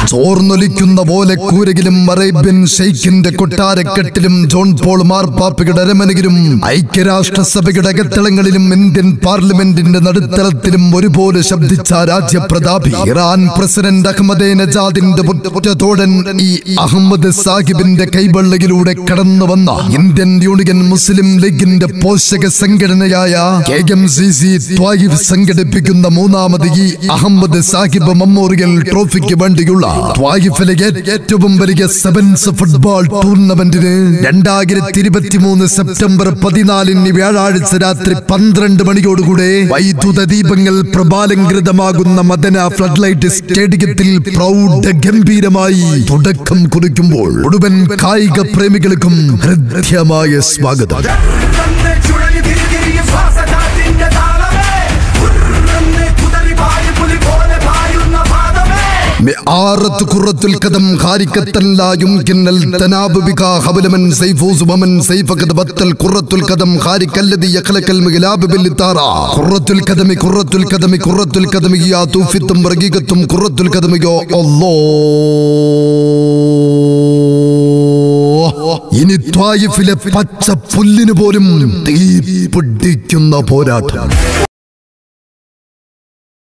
ചോർന്നൊലിക്കുന്ന പോലെ കൂരകിലും അറേബ്യൻ ഷെയ്ഖിന്റെ കൊട്ടാരക്കെട്ടിലും ജോൺ പോൾ മാർപ്പാപ്പയുടെ അരമനയിലും ഐക്യരാഷ്ട്രസഭയുടെ അകത്തളങ്ങളിലും ഇന്ത്യൻ പാർലമെന്റിന്റെ നടുത്തളത്തിലും ഒരുപോലെ ശബ്ദിച്ച രാജ്യപ്രതാപി ഇറാൻ പ്രസിഡന്റ് അഹമ്മദേ നജാദിന്റെ പുറ്റത്തോടൻ ഈ അഹമ്മദ് സാഹിബിന്റെ കൈവെള്ളയിലൂടെ കടന്നു വന്ന ഇന്ത്യൻ യൂണിയൻ മുസ്ലിം ലീഗിന്റെ പോഷക സംഘടനയായ K M C C Taif സംഘടിപ്പിക്കുന്ന മൂന്നാമത് ഈ അഹമ്മദ് സാഹിബ് മെമ്മോറിയൽ ട്രോഫിക്ക് വേണ്ടിയുള്ള ത്വായിഫിലെ ഏറ്റവും വലിയ സെവൻസ് ഫുട്ബോൾ ടൂർണമെന്റിന് രണ്ടായിരത്തി ഇരുപത്തി മൂന്ന് സെപ്റ്റംബർ പതിനാലിന് വ്യാഴാഴ്ച രാത്രി പന്ത്രണ്ട് മണിയോടുകൂടെ വൈദ്യുത ദീപങ്ങൾ പ്രബാലങ്കൃതമാകുന്ന മദന ഫ്ലഡ് ലൈറ്റ് സ്റ്റേഡിയത്തിൽ പ്രൗഢ ഗംഭീരമായി തുടക്കം കുറിക്കുമ്പോൾ മുഴുവൻ കായിക പ്രേമികൾക്കും ഹൃദ്യമായ സ്വാഗതം ഉറന്ന് ചുഴലി തിരിതിരിയും ശ്വാസകാറ്റിന്റെ താളമേ ഉറന്ന് കുതറി പായും പുലി പോലെ പായുന്ന പാദമേ آرت كرة القدم خارقة لا يمكن التناب بك حبل من سيفوز ومن سيفك تبطل كرة القدم خارق الذي يخلق المغلاب بالإطارة كرة القدم كرة القدم كرة القدم يا توفتم رقيقتم كرة القدم يا الله ഇനി ത്വായിഫിലെ പച്ച പുല്ലിന് പോലും തീ പിടിക്കുന്ന പോരാട്ടം